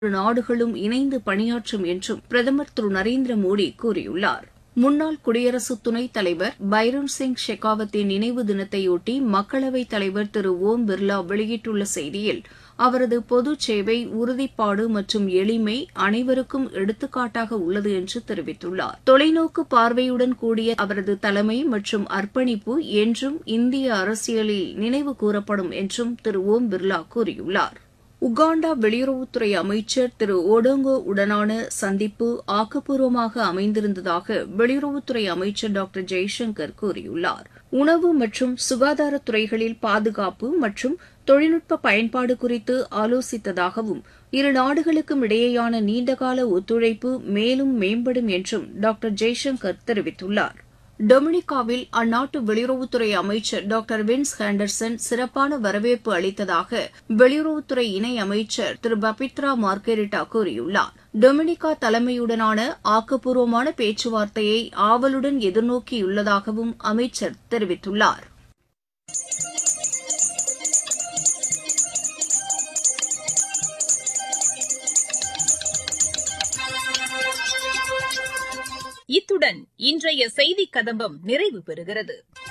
இரு நாடுகளும் இணைந்து பணியாற்றும் என்றும் பிரதமர் திரு நரேந்திர மோடி கூறியுள்ளார் முன்னாள் குடியரசு துணைத் தலைவர் பைரோன் சிங் ஷெகாவத்தின் நினைவு தினத்தையொட்டி மக்களவைத் தலைவர் திரு ஓம் பிர்லா வெளியிட்டுள்ள செய்தியில் அவரது பொது சேவை உறுதிப்பாடு மற்றும் எளிமை அனைவருக்கும் எடுத்துக்காட்டாக உள்ளது என்று தெரிவித்துள்ளார் தொலைநோக்கு பார்வையுடன் கூடிய அவரது தலைமை மற்றும் அர்ப்பணிப்பு என்றும் இந்திய அரசியலில் நினைவு கூறப்படும் என்றும் திரு ஓம் பிர்லா கூறியுள்ளார் உகாண்டா வெளியுறவுத்துறை அமைச்சர் திரு ஒடோங்கோ உடனான சந்திப்பு ஆக்கப்பூர்வமாக அமைந்திருந்ததாக வெளியுறவுத்துறை அமைச்சர் டாக்டர் ஜெய்சங்கர் கூறியுள்ளார் உணவு மற்றும் சுகாதாரத் துறைகளில் பாதுகாப்பு மற்றும் தொழில்நுட்ப பயன்பாடு குறித்து ஆலோசித்ததாகவும் இரு நாடுகளுக்கும் இடையேயான நீண்டகால ஒத்துழைப்பு மேலும் மேம்படும் என்றும் டாக்டர் ஜெய்சங்கர் தெரிவித்துள்ளார் டொமினிகாவில் அந்நாட்டு வெளியுறவுத்துறை அமைச்சர் டாக்டர் வின்ஸ் ஹேண்டர்சன் சிறப்பான வரவேற்பு அளித்ததாக வெளியுறவுத்துறை இணை அமைச்சர் திரு பபித்ரா மார்கெரிட்டா கூறியுள்ளார் டொமினிகா தலைமையுடனான ஆக்கப்பூர்வமான பேச்சுவார்த்தையை ஆவலுடன் எதிர்நோக்கியுள்ளதாகவும் அமைச்சர் தெரிவித்துள்ளார் இத்துடன் இன்றைய செய்திக் கதம்பம் நிறைவு பெறுகிறது